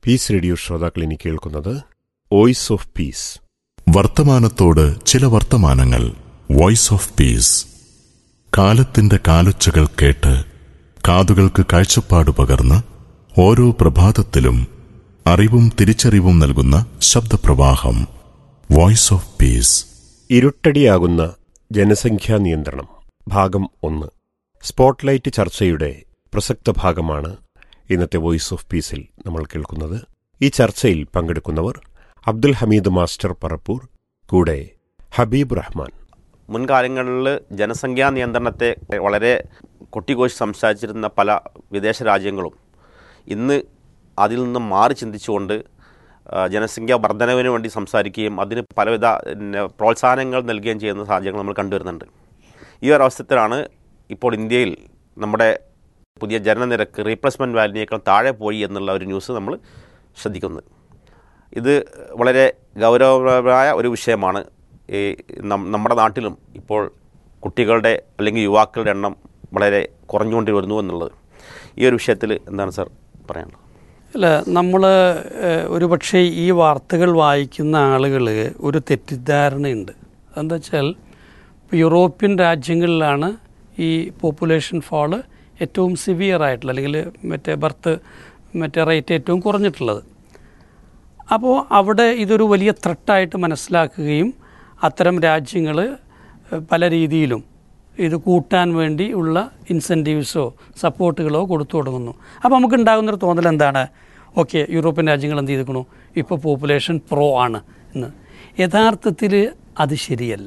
piece radio ശ്രോതാക്കൾ ഇനി കേൾക്കുന്നത് വോയിസ് ഓഫ് പീസ് വർത്തമാനത്തോട് ചില വർത്തമാനങ്ങൾ വോയിസ് ഓഫ് പീസ് കാലത്തിന്റെ കാലൊച്ചകൾ കേട്ട് കാതുകൾക്ക് കാഴ്ചപ്പാട് പകർന്ന് ഓരോ പ്രഭാതത്തിലും അറിവും തിരിച്ചറിവും നൽകുന്ന ശബ്ദപ്രവാഹം വോയിസ് ഓഫ് പീസ് ഇരുട്ടടിയാകുന്ന ജനസംഖ്യാ നിയന്ത്രണം ഭാഗം ഒന്ന് സ്പോട്ട്ലൈറ്റ് ചർച്ചയുടെ പ്രസക്ത ഭാഗമാണ് ഇന്നത്തെ വോയിസ് ഓഫ് പീസിൽ നമ്മൾ കേൾക്കുന്നത് ഈ ചർച്ചയിൽ പങ്കെടുക്കുന്നവർ അബ്ദുൽ ഹമീദ് മാസ്റ്റർ പറപ്പൂർ കൂടെ ഹബീബ് റഹ്മാൻ മുൻകാലങ്ങളിൽ ജനസംഖ്യാ നിയന്ത്രണത്തെ വളരെ കൊട്ടിഘോഷി സംസാരിച്ചിരുന്ന പല വിദേശ രാജ്യങ്ങളും ഇന്ന് അതിൽ നിന്നും മാറി ചിന്തിച്ചുകൊണ്ട് ആ, ജനസംഖ്യാ വർധനവിന് വേണ്ടി സംസാരിക്കുകയും അതിന് പലവിധ പിന്നെ, പ്രോത്സാഹനങ്ങൾ നൽകുകയും ചെയ്യുന്ന സാഹചര്യങ്ങൾ നമ്മൾ കണ്ടുവരുന്നുണ്ട് ഈ ഒരു അവസരത്തിലാണ് ഇപ്പോൾ ഇന്ത്യയിൽ നമ്മുടെ പുതിയ ജനനനിരക്ക് റീപ്ലേസ്മെൻറ്റ് വാല്യൂനേക്കാൾ താഴെ പോയി എന്നുള്ള ഒരു ന്യൂസ് നമ്മൾ ശ്രദ്ധിക്കുന്നത് ഇത് വളരെ ഗൗരവമായ ഒരു വിഷയമാണ് ഈ നം- നമ്മുടെ നാട്ടിലും ഇപ്പോൾ കുട്ടികളുടെ അല്ലെങ്കിൽ യുവാക്കളുടെ എണ്ണം വളരെ കുറഞ്ഞുകൊണ്ട് വരുന്നു എന്നുള്ളത് ഈ ഒരു വിഷയത്തിൽ എന്താണ് സാർ പറയാനുള്ളത് അല്ല നമ്മൾ ഒരു പക്ഷേ ഈ വാർത്തകൾ വായിക്കുന്ന ആളുകൾ ഒരു തെറ്റിദ്ധാരണയുണ്ട് എന്താ വെച്ചാൽ ഇപ്പോൾ യൂറോപ്യൻ രാജ്യങ്ങളിലാണ് ഈ പോപ്പുലേഷൻ ഫാള് ഏറ്റവും സിവിയർ ആയിട്ടുള്ള അല്ലെങ്കിൽ മറ്റേ ബർത്ത് മറ്റേ റേറ്റ് ഏറ്റവും കുറഞ്ഞിട്ടുള്ളത് അപ്പോൾ അവിടെ ഇതൊരു വലിയ ത്രെട്ടായിട്ട് മനസ്സിലാക്കുകയും അത്തരം രാജ്യങ്ങൾ പല രീതിയിലും ഇത് കൂട്ടാൻ വേണ്ടി ഉള്ള ഇൻസെൻറ്റീവ്സോ സപ്പോർട്ടുകളോ കൊടുത്തു തുടങ്ങുന്നു അപ്പോൾ നമുക്ക് ഉണ്ടാകുന്നൊരു തോന്നൽ എന്താണ് ഓക്കെ യൂറോപ്യൻ രാജ്യങ്ങൾ എന്ത് ചെയ്തിരിക്കണു ഇപ്പോൾ പോപ്പുലേഷൻ പ്രോ ആണ് എന്ന് യഥാർത്ഥത്തിൽ അത് ശരിയല്ല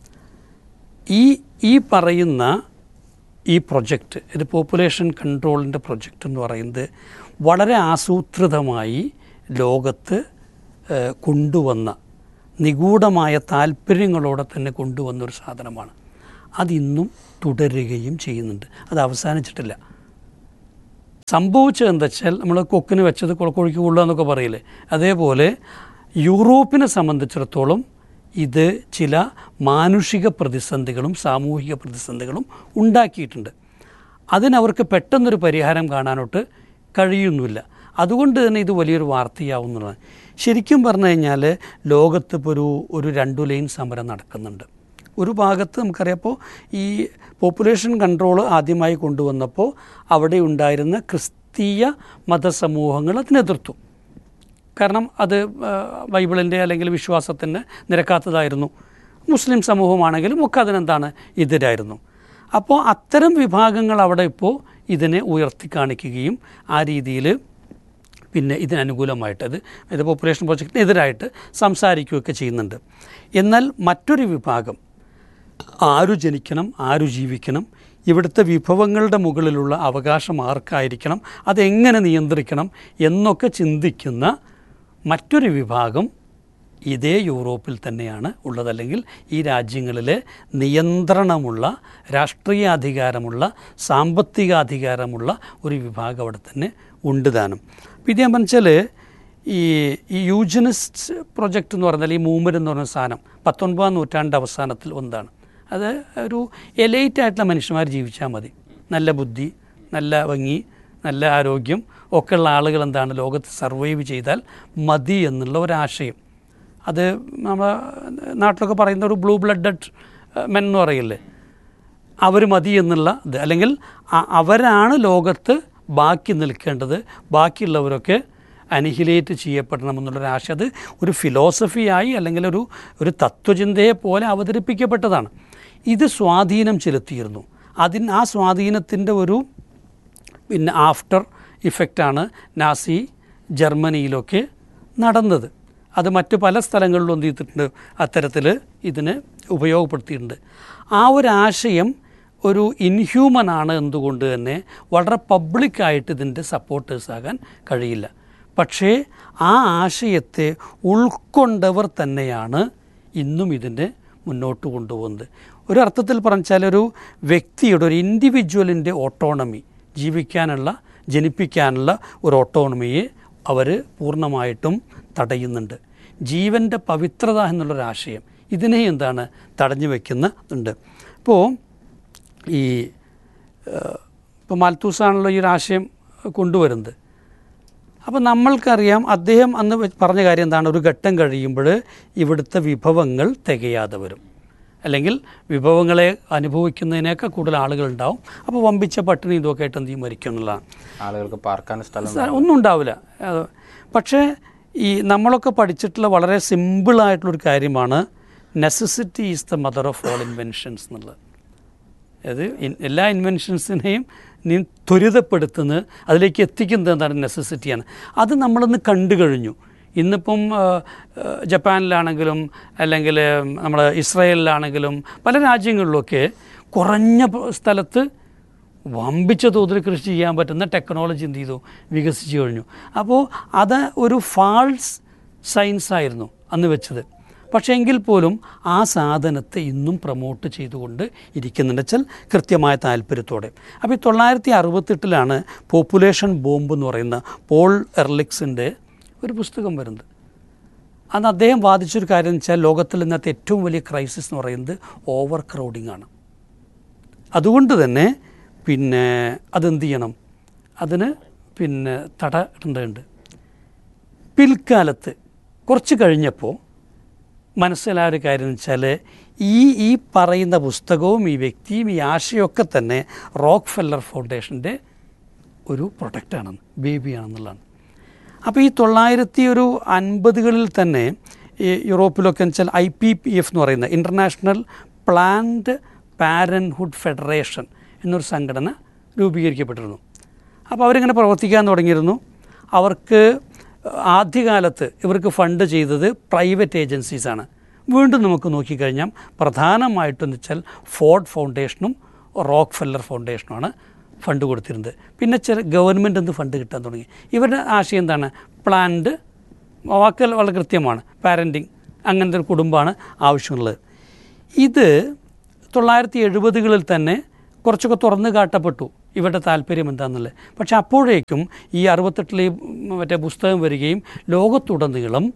ഈ ഈ പറയുന്ന ഈ പ്രൊജക്റ്റ് ഇത് പോപ്പുലേഷൻ കൺട്രോളിൻ്റെ പ്രൊജക്റ്റ് എന്ന് പറയുന്നത് വളരെ ആസൂത്രിതമായി ലോകത്ത് ഏഹ്, കൊണ്ടുവന്ന നിഗൂഢമായ താല്പര്യങ്ങളോടെ തന്നെ കൊണ്ടുവന്ന ഒരു സാധനമാണ് അതിന്നും തുടരുകയും ചെയ്യുന്നുണ്ട് അത് അവസാനിച്ചിട്ടില്ല സംഭവിച്ചത് എന്താ വെച്ചാൽ നമ്മൾ കൊക്കിന് വെച്ചത് കുളക്കൊഴിക്ക് കൊള്ളുക എന്നൊക്കെ പറയില്ലേ അതേപോലെ യൂറോപ്പിനെ സംബന്ധിച്ചിടത്തോളം ഇത് ചില മാനുഷിക പ്രതിസന്ധികളും സാമൂഹിക പ്രതിസന്ധികളും ഉണ്ടാക്കിയിട്ടുണ്ട് അതിനവർക്ക് പെട്ടെന്നൊരു പരിഹാരം കാണാനോട്ട് കഴിയുന്നില്ല അതുകൊണ്ട് തന്നെ ഇത് വലിയൊരു വാർത്തയാവുന്നതാണ് ശരിക്കും പറഞ്ഞു കഴിഞ്ഞാൽ ലോകത്ത് ഇപ്പോൾ ഒരു ഒരു രണ്ടു ലൈൻ സമരം നടക്കുന്നുണ്ട് ഒരു ഭാഗത്ത് നമുക്കറിയാപ്പോൾ ഈ പോപ്പുലേഷൻ കൺട്രോൾ ആദ്യമായി കൊണ്ടുവന്നപ്പോൾ അവിടെ ഉണ്ടായിരുന്ന ക്രിസ്തീയ മതസമൂഹങ്ങൾ അതിനെ എതിർത്തു കാരണം അത് ആ, ബൈബിളിൻ്റെ അല്ലെങ്കിൽ വിശ്വാസത്തിന് നിരക്കാത്തതായിരുന്നു മുസ്ലിം സമൂഹമാണെങ്കിലും ഒക്കെ അതിനെന്താണ് എതിരായിരുന്നു അപ്പോൾ അത്തരം വിഭാഗങ്ങൾ അവിടെ ഇപ്പോൾ ഇതിനെ ഉയർത്തി കാണിക്കുകയും ആ രീതിയിൽ പിന്നെ ഇതിനനുകൂലമായിട്ട് അത് ഇത് പോപ്പുലേഷൻ പ്രോജക്റ്റിന് എതിരായിട്ട് സംസാരിക്കുകയൊക്കെ ചെയ്യുന്നുണ്ട് എന്നാൽ മറ്റൊരു വിഭാഗം ആരു ജനിക്കണം ആരു ജീവിക്കണം ഇവിടുത്തെ വിഭവങ്ങളുടെ മുകളിലുള്ള അവകാശം ആർക്കായിരിക്കണം അതെങ്ങനെ നിയന്ത്രിക്കണം എന്നൊക്കെ ചിന്തിക്കുന്ന മറ്റൊരു വിഭാഗം ഇതേ യൂറോപ്പിൽ തന്നെയാണ് ഉള്ളത് അല്ലെങ്കിൽ ഈ രാജ്യങ്ങളിലെ നിയന്ത്രണമുള്ള രാഷ്ട്രീയ അധികാരമുള്ള സാമ്പത്തിക അധികാരമുള്ള ഒരു വിഭാഗം അവിടെ തന്നെ ഉണ്ട് താനും അപ്പോൾ ഇത് ഞാൻ പറഞ്ഞാൽ ഈ ഈ യൂജനിസ്റ്റ് പ്രൊജക്റ്റ് എന്ന് പറഞ്ഞാൽ ഈ മൂവ്മെൻറ്റ് എന്ന് പറഞ്ഞ സാധനം പത്തൊൻപതാം നൂറ്റാണ്ട് അവസാനത്തിൽ ഒന്നാണ് അത് ഒരു എലൈറ്റ് ആയിട്ടുള്ള മനുഷ്യന്മാർ ജീവിച്ചാൽ മതി നല്ല ബുദ്ധി നല്ല ഭംഗി നല്ല ആരോഗ്യം ഒക്കെ ഉള്ള ആളുകൾ എന്താണ് ലോകത്ത് സർവൈവ് ചെയ്താൽ മതി എന്നുള്ള ഒരാശയം അത് നമ്മുടെ നാട്ടിലൊക്കെ പറയുന്ന ഒരു ബ്ലൂ ബ്ലഡഡ് മെൻ എന്ന് പറയില്ലേ അവർ മതി എന്നുള്ള ഇത് അല്ലെങ്കിൽ അ- അവരാണ് ലോകത്ത് ബാക്കി നിൽക്കേണ്ടത് ബാക്കിയുള്ളവരൊക്കെ അനിഹിലേറ്റ് ചെയ്യപ്പെടണം എന്നുള്ളൊരു ആശയം അത് ഒരു ഫിലോസഫിയായി അല്ലെങ്കിൽ ഒരു ഒരു തത്വചിന്തയെ പോലെ അവതരിപ്പിക്കപ്പെട്ടതാണ് ഇത് സ്വാധീനം ചെലുത്തിയിരുന്നു അതിന് ആ സ്വാധീനത്തിൻ്റെ ഒരു പിന്നെ ആഫ്റ്റർ ഇഫക്റ്റാണ് നാസി ജർമ്മനിയിലൊക്കെ നടന്നത് അത് മറ്റ് പല സ്ഥലങ്ങളിലും എന്ത് ചെയ്തിട്ടുണ്ട് അത്തരത്തിൽ ഇതിനെ ഉപയോഗപ്പെടുത്തിയിട്ടുണ്ട് ആ ഒരു ആശയം ഒരു ഇൻഹ്യൂമൻ ആണ് എന്തുകൊണ്ട് തന്നെ വളരെ പബ്ലിക്കായിട്ട് ഇതിൻ്റെ സപ്പോർട്ടേഴ്സ് ആകാൻ കഴിയില്ല പക്ഷേ ആ ആശയത്തെ ഉൾക്കൊണ്ടവർ തന്നെയാണ് ഇന്നും ഇതിനെ മുന്നോട്ട് കൊണ്ടുപോകുന്നത് ഒരു അർത്ഥത്തിൽ പറഞ്ഞാൽ ഒരു വ്യക്തിയുടെ ഒരു ഇൻഡിവിജ്വലിൻ്റെ ഓട്ടോണമി ജീവിക്കാനുള്ള ജനിപ്പിക്കാനുള്ള ഒരു ഓട്ടോണമിയെ അവർ പൂർണ്ണമായിട്ടും തടയുന്നുണ്ട് ജീവൻ്റെ പവിത്രത എന്നുള്ളൊരാശയം ഇതിനെ എന്താണ് തടഞ്ഞു വയ്ക്കുന്നുണ്ട് ഇപ്പോൾ ഈ ഇപ്പോൾ മാൽത്തൂസാണല്ലോ ഈ ഒരു ആശയം കൊണ്ടുവരുന്നത് അപ്പോൾ നമ്മൾക്കറിയാം അദ്ദേഹം അന്ന് വെ- പറഞ്ഞ കാര്യം എന്താണ് ഒരു ഘട്ടം കഴിയുമ്പോൾ ഇവിടുത്തെ വിഭവങ്ങൾ തികയാതെ വരും അല്ലെങ്കിൽ വിഭവങ്ങളെ അനുഭവിക്കുന്നതിനേക്കാൾ കൂടുതൽ ആളുകളുണ്ടാവും അപ്പോൾ വമ്പിച്ച പട്ടിണി ഇതൊക്കെ ആയിട്ട് എന്ത് ചെയ്യും മരിക്കും എന്നുള്ളതാണ് ആളുകൾക്ക് പാർക്കാൻ സ്ഥലം സ- ഒന്നും ഉണ്ടാവില്ല അത് പക്ഷേ ഈ നമ്മളൊക്കെ പഠിച്ചിട്ടുള്ള വളരെ സിമ്പിളായിട്ടുള്ളൊരു കാര്യമാണ് necessity is the mother of all inventions എന്നുള്ളത് അതായത് ഇൻ- എല്ലാ ഇൻവെൻഷൻസിനെയും നീ ത്വരിതപ്പെടുത്തുന്നത് അതിലേക്ക് എത്തിക്കുന്നത് എന്താണ് നെസസിറ്റിയാണ് അത് നമ്മളൊന്ന് കണ്ടു കഴിഞ്ഞു ഇന്നിപ്പം ആ, ആ, ജപ്പാനിലാണെങ്കിലും അല്ലെങ്കിൽ നമ്മൾ ഇസ്രായേലിലാണെങ്കിലും പല രാജ്യങ്ങളിലൊക്കെ കുറഞ്ഞ പ- സ്ഥലത്ത് വമ്പിച്ച തോതിൽ കൃഷി ചെയ്യാൻ പറ്റുന്ന ടെക്നോളജി എന്ത് ചെയ്തു വികസിച്ചു കഴിഞ്ഞു അപ്പോൾ അത് ഒരു ഫാൾസ് സയൻസ് ആയിരുന്നു അന്ന് വെച്ചത് പക്ഷേ എങ്കിൽ പോലും ആ സാധനത്തെ ഇന്നും പ്രൊമോട്ട് ചെയ്തുകൊണ്ട് ഇരിക്കുന്നുണ്ട് വെച്ചാൽ കൃത്യമായ താല്പര്യത്തോടെ അപ്പോൾ ഈ തൊള്ളായിരത്തി അറുപത്തെട്ടിലാണ് പോപ്പുലേഷൻ ബോംബ് എന്ന് പറയുന്ന പോൾ എർലിക്സിൻ്റെ ഒരു പുസ്തകം വരുന്നത് അന്ന് അദ്ദേഹം വാദിച്ചൊരു കാര്യം എന്ന് വെച്ചാൽ ലോകത്തിൽ ഇന്നത്തെ ഏറ്റവും വലിയ ക്രൈസിസ് എന്ന് പറയുന്നത് ഓവർ ക്രൗഡിംഗ് ആണ് അതുകൊണ്ട് തന്നെ പിന്നെ അതെന്ത് ചെയ്യണം അതിന് പിന്നെ തട ഇടേണ്ടതുണ്ട് പിൽക്കാലത്ത് കുറച്ച് കഴിഞ്ഞപ്പോൾ മനസ്സിലായ ഒരു കാര്യം എന്ന് വെച്ചാൽ ഈ ഈ പറയുന്ന പുസ്തകവും ഈ വ്യക്തിയും ഈ ആശയമൊക്കെ തന്നെ റോക്ക് ഫെല്ലർ ഫൗണ്ടേഷൻ്റെ ഒരു പ്രൊഡക്റ്റാണെന്ന് ബേബിയാണെന്നുള്ളതാണ് അപ്പോൾ ഈ തൊള്ളായിരത്തി ഒരു അൻപതുകളിൽ തന്നെ ഈ യൂറോപ്പിലൊക്കെ എന്ന് വെച്ചാൽ ഐ പി പി എഫ് എന്ന് പറയുന്ന ഇൻ്റർനാഷണൽ പ്ലാൻഡ് പാരൻഹുഡ് ഫെഡറേഷൻ എന്നൊരു സംഘടന രൂപീകരിക്കപ്പെട്ടിരുന്നു അപ്പോൾ അവരിങ്ങനെ പ്രവർത്തിക്കാൻ തുടങ്ങിയിരുന്നു അവർക്ക് ആദ്യകാലത്ത് ഇവർക്ക് ഫണ്ട് ചെയ്തത് പ്രൈവറ്റ് ഏജൻസീസാണ് വീണ്ടും നമുക്ക് നോക്കിക്കഴിഞ്ഞാൽ പ്രധാനമായിട്ടെന്ന് വെച്ചാൽ ഫോർഡ് ഫൗണ്ടേഷനും റോക്ക് ഫെല്ലർ ഫൗണ്ടേഷനുമാണ് ഫണ്ട് കൊടുത്തിരുന്നത് പിന്നെ ചില ഗവൺമെൻറ് നിന്ന് ഫണ്ട് കിട്ടാൻ തുടങ്ങി ഇവരുടെ ആശയം എന്താണ് പ്ലാൻഡ് വാക്കൽ വളരെ കൃത്യമാണ് പാരൻറ്റിങ് അങ്ങനത്തെ ഒരു കുടുംബമാണ് ആവശ്യമുള്ളത് ഇത് തൊള്ളായിരത്തി എഴുപതുകളിൽ തന്നെ കുറച്ചൊക്കെ തുറന്നു കാട്ടപ്പെട്ടു ഇവരുടെ താല്പര്യം എന്താണെന്നുള്ളത് പക്ഷെ അപ്പോഴേക്കും ഈ അറുപത്തെട്ടിൽ ഈ മറ്റേ പുസ്തകം വരികയും ലോകത്തുടനീളം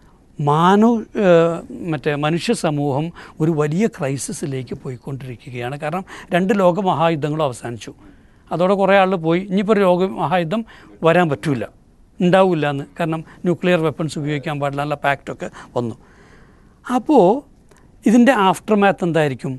മാനു ഏഹ് മറ്റേ മനുഷ്യ സമൂഹം ഒരു വലിയ ക്രൈസിസിലേക്ക് പോയിക്കൊണ്ടിരിക്കുകയാണ് കാരണം രണ്ട് ലോക മഹായുദ്ധങ്ങളും അവസാനിച്ചു അതോടെ കുറേ ആളുകൾ പോയി ഇനിയിപ്പോൾ ഒരു ലോക മഹായുദ്ധം വരാൻ പറ്റില്ല ഉണ്ടാവില്ല എന്ന് കാരണം ന്യൂക്ലിയർ വെപ്പൺസ് ഉപയോഗിക്കാൻ പാടില്ല എന്നുള്ള പാക്റ്റൊക്കെ വന്നു അപ്പോൾ ഇതിൻ്റെ ആഫ്റ്റർ മാത്ത് എന്തായിരിക്കും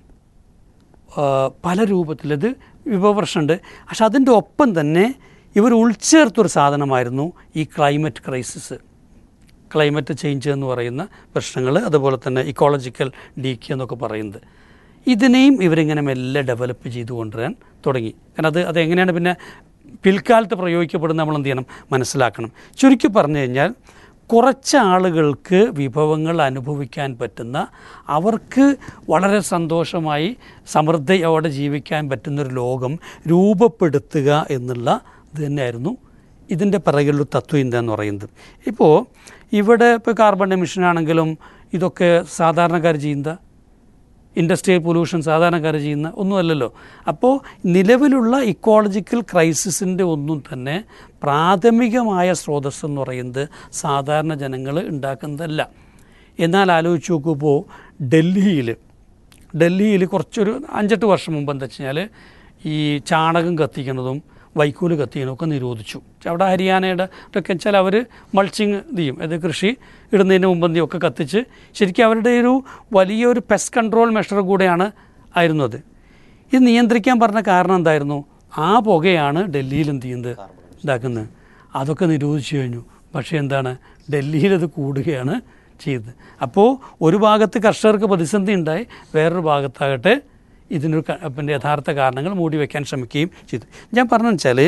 ആ, പല രൂപത്തിൽ ഇത് വിഭവപ്രശ്നമുണ്ട് പക്ഷെ അതിൻ്റെ ഒപ്പം തന്നെ ഇവർ ഉൾച്ചേർത്തൊരു സാധനമായിരുന്നു ഈ ക്ലൈമറ്റ് ക്രൈസിസ് ക്ലൈമറ്റ് ചേഞ്ച് എന്ന് പറയുന്ന പ്രശ്നങ്ങൾ അതുപോലെ തന്നെ ഇക്കോളജിക്കൽ ഡീക്കി എന്നൊക്കെ പറയുന്നത് ഇതിനെയും ഇവരിങ്ങനെ മെല്ലെ ഡെവലപ്പ് ചെയ്തു കൊണ്ടുവരാൻ തുടങ്ങി കാരണം അത് അതെങ്ങനെയാണ് പിന്നെ പിൽക്കാലത്ത് പ്രയോഗിക്കപ്പെടുന്നത് നമ്മൾ എന്ത് ചെയ്യണം മനസ്സിലാക്കണം ചുരുക്കി പറഞ്ഞു കഴിഞ്ഞാൽ കുറച്ച് ആളുകൾക്ക് വിഭവങ്ങൾ അനുഭവിക്കാൻ പറ്റുന്ന അവർക്ക് വളരെ സന്തോഷമായി സമൃദ്ധിയോടെ ജീവിക്കാൻ പറ്റുന്നൊരു ലോകം രൂപപ്പെടുത്തുക എന്നുള്ള ഇത് തന്നെയായിരുന്നു ഇതിൻ്റെ പിറകിലുള്ള തത്വം എന്താന്ന് പറയുന്നത് ഇപ്പോൾ ഇവിടെ ഇപ്പോൾ കാർബൺ എമിഷൻ ആണെങ്കിലും ഇതൊക്കെ സാധാരണക്കാർ ചെയ്യുന്ന ഇൻഡസ്ട്രിയൽ പൊല്യൂഷൻ സാധാരണക്കാർ ചെയ്യുന്ന ഒന്നുമല്ലല്ലോ അപ്പോൾ നിലവിലുള്ള ഇക്കോളജിക്കൽ ക്രൈസിസിൻ്റെ ഒന്നും തന്നെ പ്രാഥമികമായ സ്രോതസ്സ് എന്ന് പറയുന്നത് സാധാരണ ജനങ്ങൾ ഉണ്ടാക്കുന്നതല്ല എന്നാൽ ആലോചിച്ച് നോക്കുമ്പോൾ ഡൽഹിയിൽ ഡൽഹിയിൽ കുറച്ചൊരു അഞ്ചെട്ട് വർഷം മുമ്പ് എന്താ വെച്ച് കഴിഞ്ഞാൽ ഈ ചാണകം കത്തിക്കുന്നതും വൈക്കോല് കത്തിക്കുന്നതും ഒക്കെ നിരോധിച്ചു അവിടെ ഹരിയാനയുടെ ഒക്കെ വെച്ചാൽ അവർ മൾച്ചിങ് ഇത് ചെയ്യും അത് കൃഷി ഇടുന്നതിന് മുമ്പ് എന്ത് ചെയ്യും ഒക്കെ കത്തിച്ച് ശരിക്കും അവരുടെ ഒരു വലിയൊരു പെസ്റ്റ് കൺട്രോൾ മെഷർ കൂടെയാണ് ആയിരുന്നത് ഇത് നിയന്ത്രിക്കാൻ പറഞ്ഞ കാരണം എന്തായിരുന്നു ആ പുകയാണ് ഡൽഹിയിൽ എന്ത് ചെയ്യുന്നത് ഇതാക്കുന്നത് അതൊക്കെ നിരോധിച്ചു കഴിഞ്ഞു പക്ഷേ എന്താണ് ഡൽഹിയിൽ അത് കൂടുകയാണ് ചെയ്തത് അപ്പോൾ ഒരു ഭാഗത്ത് കർഷകർക്ക് പ്രതിസന്ധി ഉണ്ടായി വേറൊരു ഭാഗത്താകട്ടെ ഇതിനൊരു ക- പിന്നെ യഥാർത്ഥ കാരണങ്ങൾ മൂടി വയ്ക്കാൻ ശ്രമിക്കുകയും ചെയ്തു ഞാൻ പറഞ്ഞു വെച്ചാൽ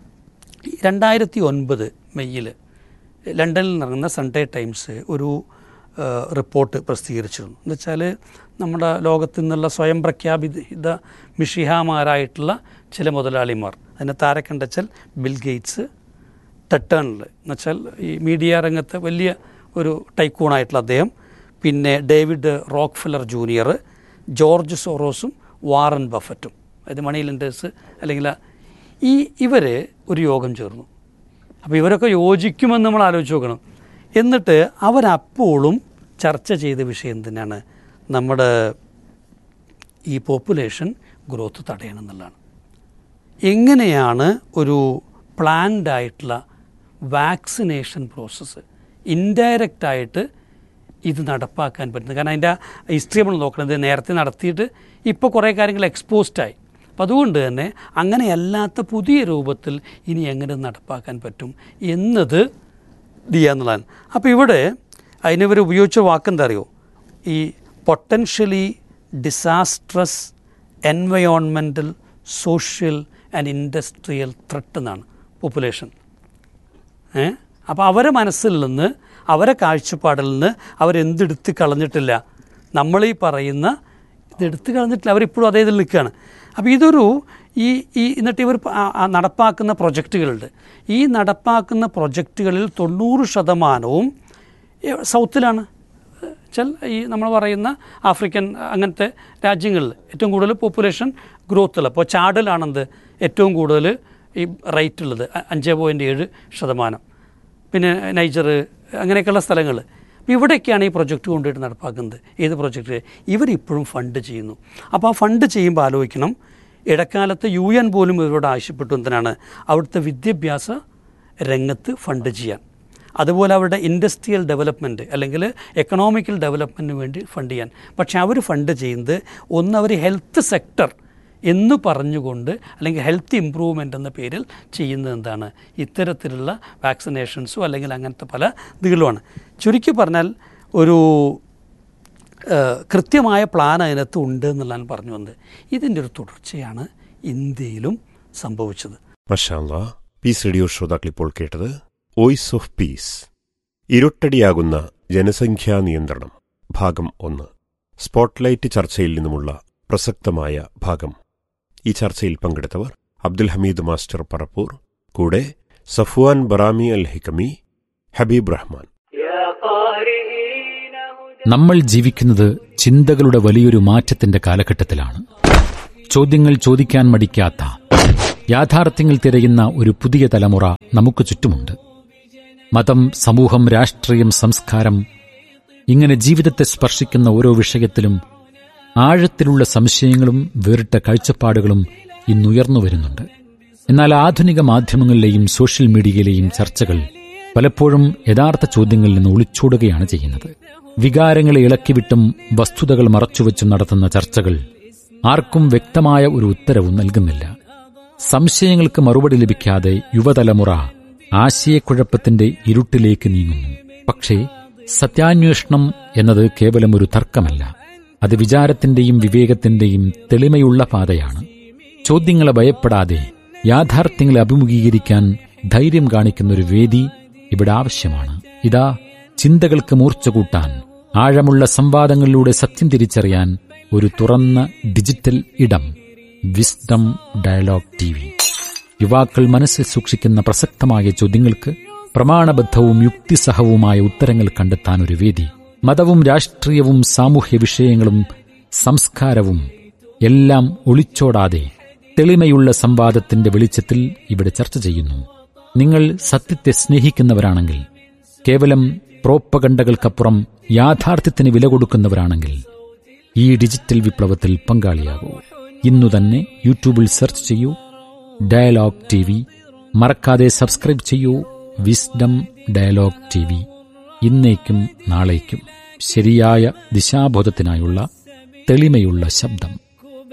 രണ്ടായിരത്തി ഒൻപത് മെയ്യിൽ ലണ്ടനിൽ നടന്ന സൺഡേ ടൈംസ് ഒരു ആ, റിപ്പോർട്ട് പ്രസിദ്ധീകരിച്ചിരുന്നു എന്ന് വെച്ചാൽ നമ്മുടെ ലോകത്ത് നിന്നുള്ള സ്വയം പ്രഖ്യാപിത മിഷിഹാമാരായിട്ടുള്ള ചില മുതലാളിമാർ അതിനെ താരക്കണ്ടച്ചാൽ ബിൽ ഗേറ്റ്സ് ടെട്ടേണിൽ എന്നുവെച്ചാൽ ഈ മീഡിയ രംഗത്ത് വലിയ ഒരു ടൈക്കൂണായിട്ടുള്ള അദ്ദേഹം പിന്നെ ഡേവിഡ് റോക്ക്ഫില്ലർ ജൂനിയർ ജോർജ് സോറോസും വാറൻ ബഫറ്റും അതായത് മണി ലെൻഡേഴ്സ് അല്ലെങ്കിൽ ആ- ഈ ഇവർ ഒരു യോഗം ചേർന്നു അപ്പോൾ ഇവരൊക്കെ യോജിക്കുമെന്ന് നമ്മൾ ആലോചിച്ച് നോക്കണം എന്നിട്ട് അവരപ്പോഴും ചർച്ച ചെയ്ത വിഷയം തന്നെയാണ് നമ്മുടെ ഈ പോപ്പുലേഷൻ ഗ്രോത്ത് തടയണം എന്നുള്ളതാണ് എങ്ങനെയാണ് ഒരു പ്ലാൻഡ് ആയിട്ടുള്ള വാക്സിനേഷൻ പ്രോസസ്സ് ഇൻഡയറക്റ്റായിട്ട് ഇത് നടപ്പാക്കാൻ പറ്റുന്നത് കാരണം അതിൻ്റെ ഹിസ്റ്ററി നമ്മൾ നോക്കണത് നേരത്തെ നടത്തിയിട്ട് ഇപ്പോൾ കുറേ കാര്യങ്ങൾ എക്സ്പോസ്ഡായി അപ്പം അതുകൊണ്ട് തന്നെ അങ്ങനെയല്ലാത്ത പുതിയ രൂപത്തിൽ ഇനി എങ്ങനെ നടപ്പാക്കാൻ പറ്റും എന്നത് ഇത് ചെയ്യാന്നുള്ളതാണ് അപ്പോൾ ഇവിടെ അതിനിവർ ഉപയോഗിച്ച വാക്കെന്താ അറിയോ ഈ potentially disastrous environmental social and industrial threat എന്നാണ് പോപ്പുലേഷൻ ഏ അപ്പോൾ അവരെ മനസ്സിൽ നിന്ന് അവരെ കാഴ്ചപ്പാടിൽ നിന്ന് അവരെന്തെടുത്ത് കളഞ്ഞിട്ടില്ല നമ്മൾ ഈ പറയുന്ന ഇതെടുത്ത് കളഞ്ഞിട്ടില്ല അവരിപ്പോഴും അതേ ഇതിൽ നിൽക്കുകയാണ് അപ്പോൾ ഇതൊരു ഈ ഈ എന്നിട്ട് ഇവർ പ- ആ- ആ നടപ്പാക്കുന്ന പ്രൊജക്റ്റുകളുണ്ട് ഈ നടപ്പാക്കുന്ന പ്രൊജക്റ്റുകളിൽ തൊണ്ണൂറ് ശതമാനവും ഏ, സൗത്തിലാണ് വെച്ചാൽ ഈ നമ്മൾ പറയുന്ന ആഫ്രിക്കൻ അങ്ങനത്തെ രാജ്യങ്ങളിൽ ഏറ്റവും കൂടുതൽ പോപ്പുലേഷൻ ഗ്രോത്ത് ഉള്ളത് അപ്പോൾ ചാടിലാണെന്ത് ഏറ്റവും കൂടുതൽ ഈ റേറ്റ് ഉള്ളത് അ- അഞ്ച് പോയിൻറ്റ് ഏഴ് ശതമാനം പിന്നെ നൈജർ അങ്ങനെയൊക്കെയുള്ള സ്ഥലങ്ങൾ അപ്പോൾ ഇവിടെയൊക്കെയാണ് ഈ പ്രൊജക്റ്റ് കൊണ്ടുപോയിട്ട് നടപ്പാക്കുന്നത് ഏത് പ്രൊജക്റ്റ് ഇവരിപ്പോഴും ഫണ്ട് ചെയ്യുന്നു അപ്പോൾ ആ ഫണ്ട് ചെയ്യുമ്പോൾ ആലോചിക്കണം ഇടക്കാലത്ത് യു എൻ പോലും ഇവരോട് ആവശ്യപ്പെട്ടു എന്തിനാണ് അവിടുത്തെ വിദ്യാഭ്യാസ രംഗത്ത് ഫണ്ട് ചെയ്യാൻ അതുപോലെ അവരുടെ ഇൻഡസ്ട്രിയൽ ഡെവലപ്മെൻറ്റ് അല്ലെങ്കിൽ എക്കണോമിക്കൽ ഡെവലപ്മെൻറ്റിന് വേണ്ടി ഫണ്ട് ചെയ്യാൻ പക്ഷേ അവർ ഫണ്ട് ചെയ്യുന്നത് ഒന്ന് അവർ ഹെൽത്ത് സെക്ടർ എന്ന് പറഞ്ഞുകൊണ്ട് അല്ലെങ്കിൽ ഹെൽത്ത് ഇമ്പ്രൂവ്മെൻ്റ് എന്ന പേരിൽ ചെയ്യുന്നത് എന്താണ് ഇത്തരത്തിലുള്ള വാക്സിനേഷൻസും അല്ലെങ്കിൽ അങ്ങനത്തെ പല ഇതുകളുമാണ് ചുരുക്കി പറഞ്ഞാൽ ഒരു ഏഹ്, കൃത്യമായ പ്ലാൻ അതിനകത്ത് ഉണ്ട് എന്നുള്ളതാണ് പറഞ്ഞു വന്നത് ഇതിൻ്റെ ഒരു തുടർച്ചയാണ് ഇന്ത്യയിലും സംഭവിച്ചത് മഷാല്ല പീസ് റേഡിയോ ശ്രോതാക്കൾ ഇപ്പോൾ കേട്ടത് വോയിസ് ഓഫ് പീസ് ഇരുട്ടടിയാകുന്ന ജനസംഖ്യാ നിയന്ത്രണം ഭാഗം ഒന്ന് സ്പോട്ട്ലൈറ്റ് ചർച്ചയിൽ നിന്നുമുള്ള പ്രസക്തമായ ഭാഗം ഈ ചർച്ചയിൽ പങ്കെടുത്തവർ അബ്ദുൽ ഹമീദ് മാസ്റ്റർ പറപ്പൂർ കൂടെ സഫ്വാൻ ബറാമി അൽ ഹിക്കമി ഹബീബ് റഹ്മാൻ നമ്മൾ ജീവിക്കുന്നത് ചിന്തകളുടെ വലിയൊരു മാറ്റത്തിന്റെ കാലഘട്ടത്തിലാണ് ചോദ്യങ്ങൾ ചോദിക്കാൻ മടിക്കാത്ത യാഥാർത്ഥ്യങ്ങൾ തിരയുന്ന ഒരു പുതിയ തലമുറ നമുക്ക് ചുറ്റുമുണ്ട് മതം സമൂഹം രാഷ്ട്രീയം സംസ്കാരം ഇങ്ങനെ ജീവിതത്തെ സ്പർശിക്കുന്ന ഓരോ വിഷയത്തിലും ആഴത്തിലുള്ള സംശയങ്ങളും വേറിട്ട കാഴ്ചപ്പാടുകളും ഇന്നുയർന്നു വരുന്നുണ്ട് എന്നാൽ ആധുനിക മാധ്യമങ്ങളിലെയും സോഷ്യൽ മീഡിയയിലെയും ചർച്ചകൾ പലപ്പോഴും യഥാർത്ഥ ചോദ്യങ്ങളിൽ നിന്ന് ഒളിച്ചോടുകയാണ് ചെയ്യുന്നത് വികാരങ്ങളെ ഇളക്കിവിട്ടും വസ്തുതകൾ മറച്ചുവെച്ചും നടത്തുന്ന ചർച്ചകൾ ആർക്കും വ്യക്തമായ ഒരു ഉത്തരവും നൽകുന്നില്ല സംശയങ്ങൾക്ക് മറുപടി ലഭിക്കാതെ യുവതലമുറ ആശയക്കുഴപ്പത്തിന്റെ ഇരുട്ടിലേക്ക് നീങ്ങുന്നു പക്ഷേ സത്യാന്വേഷണം എന്നത് കേവലം ഒരു തർക്കമല്ല അത് വിചാരത്തിന്റെയും വിവേകത്തിന്റെയും തെളിമയുള്ള പാതയാണ് ചോദ്യങ്ങളെ ഭയപ്പെടാതെ യാഥാർത്ഥ്യങ്ങളെ അഭിമുഖീകരിക്കാൻ ധൈര്യം കാണിക്കുന്ന ഒരു വേദി ഇവിടെ ആവശ്യമാണ് ഇതാ ചിന്തകൾക്ക് മൂർച്ച കൂട്ടാൻ ആഴമുള്ള സംവാദങ്ങളിലൂടെ സത്യം തിരിച്ചറിയാൻ ഒരു തുറന്ന ഡിജിറ്റൽ ഇടം വിസ്ഡം ഡയലോഗ് ടി വി യുവാക്കൾ മനസ്സിൽ സൂക്ഷിക്കുന്ന പ്രസക്തമായ ചോദ്യങ്ങൾക്ക് പ്രമാണബദ്ധവും യുക്തിസഹവുമായ ഉത്തരങ്ങൾ കണ്ടെത്താൻ ഒരു വേദി മതവും രാഷ്ട്രീയവും സാമൂഹ്യ വിഷയങ്ങളും സംസ്കാരവും എല്ലാം ഒളിച്ചോടാതെ തെളിമയുള്ള സംവാദത്തിന്റെ വെളിച്ചത്തിൽ ഇവിടെ ചർച്ച ചെയ്യുന്നു നിങ്ങൾ സത്യത്തെ സ്നേഹിക്കുന്നവരാണെങ്കിൽ കേവലം പ്രോപ്പകണ്ടകൾക്കപ്പുറം യാഥാർത്ഥ്യത്തിന് വില കൊടുക്കുന്നവരാണെങ്കിൽ ഈ ഡിജിറ്റൽ വിപ്ലവത്തിൽ പങ്കാളിയാകൂ ഇന്നു തന്നെ യൂട്യൂബിൽ സെർച്ച് ചെയ്യൂ ഡയലോഗ് ടി വി മറക്കാതെ സബ്സ്ക്രൈബ് ചെയ്യൂ വിസ്ഡം ഡയലോഗ് ടി വി ഇന്നേക്കും നാളേക്കും ശരിയായ ദിശാബോധത്തിനായുള്ള തെളിമയുള്ള ശബ്ദം